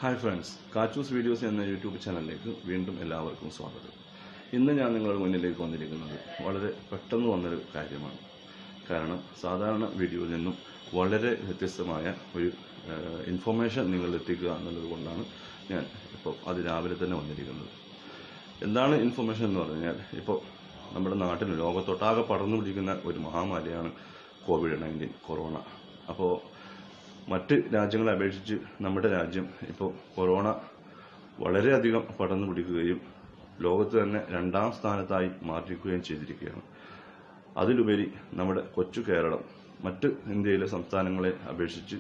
hi friends Kachus videos എന്ന യൂട്യൂബ് ചാനലിലേക്ക് വീണ്ടും എല്ലാവർക്കും സ്വാഗതം ഇന്ന് ഞാൻ നിങ്ങളുടെ മുന്നിലേക്ക് വന്നിരിക്കുന്നത് വളരെ പെട്ടെന്ന് വന്നൊരു കാര്യമാണ് കാരണം സാധാരണ വീഡിയോയിൽ നിന്നും വളരെ വ്യത്യസ്തമായ ഒരു ഇൻഫർമേഷൻ നിങ്ങൾ എത്തിക്കുക എന്നുള്ളത് കൊണ്ടാണ് ഞാൻ ഇപ്പോൾ അത് രാവിലെ തന്നെ വന്നിരിക്കുന്നത് എന്താണ് ഇൻഫർമേഷൻ എന്ന് പറഞ്ഞാൽ ഇപ്പോൾ നമ്മുടെ നാട്ടിൽ ലോകത്തൊട്ടാകെ പടർന്നു പിടിക്കുന്ന ഒരു മഹാമാരിയാണ് കോവിഡ് നയൻറ്റീൻ കൊറോണ അപ്പോൾ മറ്റ് രാജ്യങ്ങളെ അപേക്ഷിച്ച് നമ്മുടെ രാജ്യം ഇപ്പോൾ കൊറോണ വളരെയധികം പടർന്നു പിടിക്കുകയും ലോകത്ത് തന്നെ രണ്ടാം സ്ഥാനത്തായി മാറ്റിയിരിക്കുകയും ചെയ്തിരിക്കുകയാണ് അതിലുപരി നമ്മുടെ കൊച്ചു കേരളം മറ്റ് ഇന്ത്യയിലെ സംസ്ഥാനങ്ങളെ അപേക്ഷിച്ച്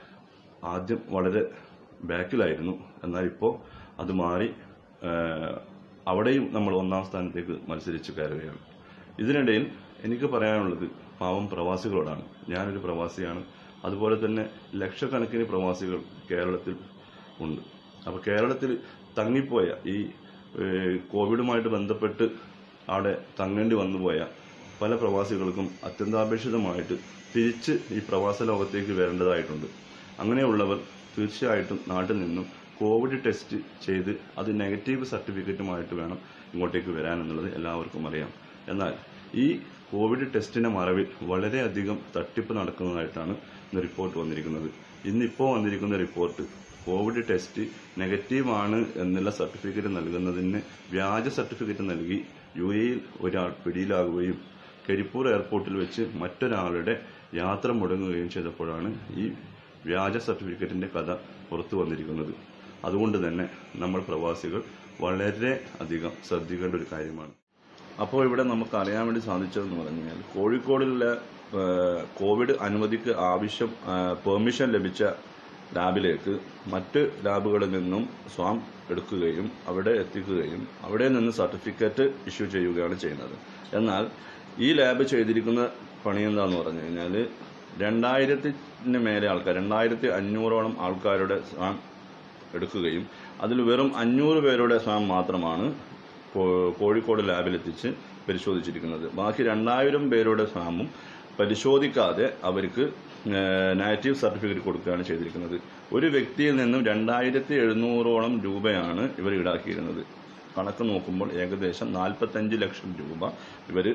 ആദ്യം വളരെ ബാക്കിലായിരുന്നു എന്നാൽ ഇപ്പോൾ അത് മാറി ഏഹ്, അവിടെയും നമ്മൾ ഒന്നാം സ്ഥാനത്തേക്ക് മത്സരിച്ച് കയറുകയാണ് ഇതിനിടയിൽ എനിക്ക് പറയാനുള്ളത് പാവം പ്രവാസികളോടാണ് ഞാനൊരു പ്രവാസിയാണ് അതുപോലെ തന്നെ ലക്ഷക്കണക്കിന് പ്രവാസികൾ കേരളത്തിൽ ഉണ്ട് അപ്പോൾ കേരളത്തിൽ തങ്ങിപ്പോയ ഈ ഏഹ്, കോവിഡുമായിട്ട് ബന്ധപ്പെട്ട് അവിടെ തങ്ങേണ്ടി വന്നുപോയ പല പ്രവാസികൾക്കും അത്യന്താപേക്ഷിതമായിട്ട് തിരിച്ച് ഈ പ്രവാസ ലോകത്തേക്ക് വരേണ്ടതായിട്ടുണ്ട് അങ്ങനെയുള്ളവർ തീർച്ചയായിട്ടും നാട്ടിൽ നിന്നും കോവിഡ് ടെസ്റ്റ് ചെയ്ത് അത് നെഗറ്റീവ് സർട്ടിഫിക്കറ്റുമായിട്ട് വേണം ഇങ്ങോട്ടേക്ക് വരാൻ എന്നുള്ളത് എല്ലാവർക്കും അറിയാം എന്നാൽ ഈ കോവിഡ് ടെസ്റ്റിന്റെ മറവിൽ വളരെയധികം തട്ടിപ്പ് നടക്കുന്നതായിട്ടാണ് ഇന്ന് റിപ്പോർട്ട് വന്നിരിക്കുന്നത് ഇന്നിപ്പോൾ വന്നിരിക്കുന്ന റിപ്പോർട്ട് കോവിഡ് ടെസ്റ്റ് നെഗറ്റീവ് ആണ് എന്നുള്ള സർട്ടിഫിക്കറ്റ് നൽകുന്നതിന് വ്യാജ സർട്ടിഫിക്കറ്റ് നൽകി യു എയിൽ ഒരാൾ പിടിയിലാകുകയും കരിപ്പൂർ എയർപോർട്ടിൽ വെച്ച് മറ്റൊരാളുടെ യാത്ര മുടങ്ങുകയും ചെയ്തപ്പോഴാണ് ഈ വ്യാജ സർട്ടിഫിക്കറ്റിന്റെ കഥ പുറത്തു വന്നിരിക്കുന്നത് അതുകൊണ്ട് തന്നെ നമ്മൾ പ്രവാസികൾ വളരെ അധികം ശ്രദ്ധിക്കേണ്ട ഒരു കാര്യമാണ് അപ്പോൾ ഇവിടെ നമുക്ക് അറിയാൻ വേണ്ടി സാധിച്ചതെന്ന് പറഞ്ഞാൽ കോഴിക്കോടിലുള്ള ആ, കോവിഡ് അനുമതിക്ക് ആവശ്യം ആ, പെർമിഷൻ ലഭിച്ച ലാബിലേക്ക് മറ്റ് ലാബുകളിൽ നിന്നും സ്വാം എടുക്കുകയും അവിടെ എത്തിക്കുകയും അവിടെ നിന്ന് സർട്ടിഫിക്കറ്റ് ഇഷ്യൂ ചെയ്യുകയാണ് ചെയ്യുന്നത് എന്നാൽ ഈ ലാബ് ചെയ്തിരിക്കുന്ന പണി എന്താന്ന് പറഞ്ഞു കഴിഞ്ഞാൽ രണ്ടായിരത്തിന് മേലെ ആൾക്കാർ രണ്ടായിരത്തി അഞ്ഞൂറോളം ആൾക്കാരുടെ സ്വാം എടുക്കുകയും അതിൽ വെറും അഞ്ഞൂറ് പേരുടെ സ്വാം മാത്രമാണ് കോ- കോഴിക്കോട് ലാബിലെത്തിച്ച് പരിശോധിച്ചിരിക്കുന്നത് ബാക്കി രണ്ടായിരം പേരുടെ സ്വാമും പരിശോധിക്കാതെ അവർക്ക് നെഗറ്റീവ് സർട്ടിഫിക്കറ്റ് കൊടുക്കുകയാണ് ചെയ്തിരിക്കുന്നത് ഒരു വ്യക്തിയിൽ നിന്നും രണ്ടായിരത്തി എഴുന്നൂറോളം രൂപയാണ് ഇവർ ഈടാക്കിയിരുന്നത് കണക്ക് നോക്കുമ്പോൾ ഏകദേശം നാൽപ്പത്തഞ്ച് ലക്ഷം രൂപ ഇവർ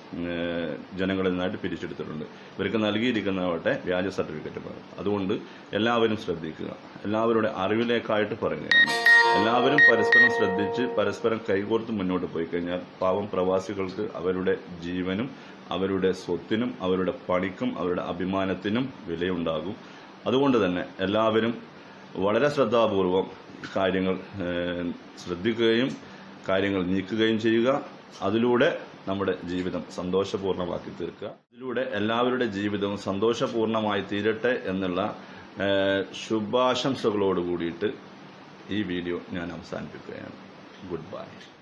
ജനങ്ങളിൽ നിന്നായിട്ട് പിരിച്ചെടുത്തിട്ടുണ്ട് ഇവർക്ക് നൽകിയിരിക്കുന്നവട്ടെ വ്യാജ സർട്ടിഫിക്കറ്റുകൾ അതുകൊണ്ട് എല്ലാവരും ശ്രദ്ധിക്കുക എല്ലാവരുടെ അറിവിലേക്കായിട്ട് പറയുകയാണ് എല്ലാവരും പരസ്പരം ശ്രദ്ധിച്ച് പരസ്പരം കൈകോർത്ത് മുന്നോട്ട് പോയി കഴിഞ്ഞാൽ പാവം പ്രവാസികൾക്ക് അവരുടെ ജീവനും അവരുടെ സ്വത്തിനും അവരുടെ പണിക്കും അവരുടെ അഭിമാനത്തിനും വിലയുണ്ടാകും അതുകൊണ്ട് തന്നെ എല്ലാവരും വളരെ ശ്രദ്ധാപൂർവം കാര്യങ്ങൾ ഏഹ്, ശ്രദ്ധിക്കുകയും കാര്യങ്ങൾ നീക്കുകയും ചെയ്യുക അതിലൂടെ നമ്മുടെ ജീവിതം സന്തോഷപൂർണ്ണമാക്കി തീർക്കുക ഇതിലൂടെ എല്ലാവരുടെ ജീവിതവും സന്തോഷപൂർണ്ണമായി തീരട്ടെ എന്നുള്ള ഏഹ്, ശുഭാശംസകളോട് കൂടിയിട്ട് ഈ വീഡിയോ ഞാൻ അവസാനിപ്പിക്കുകയാണ് ഗുഡ് ബൈ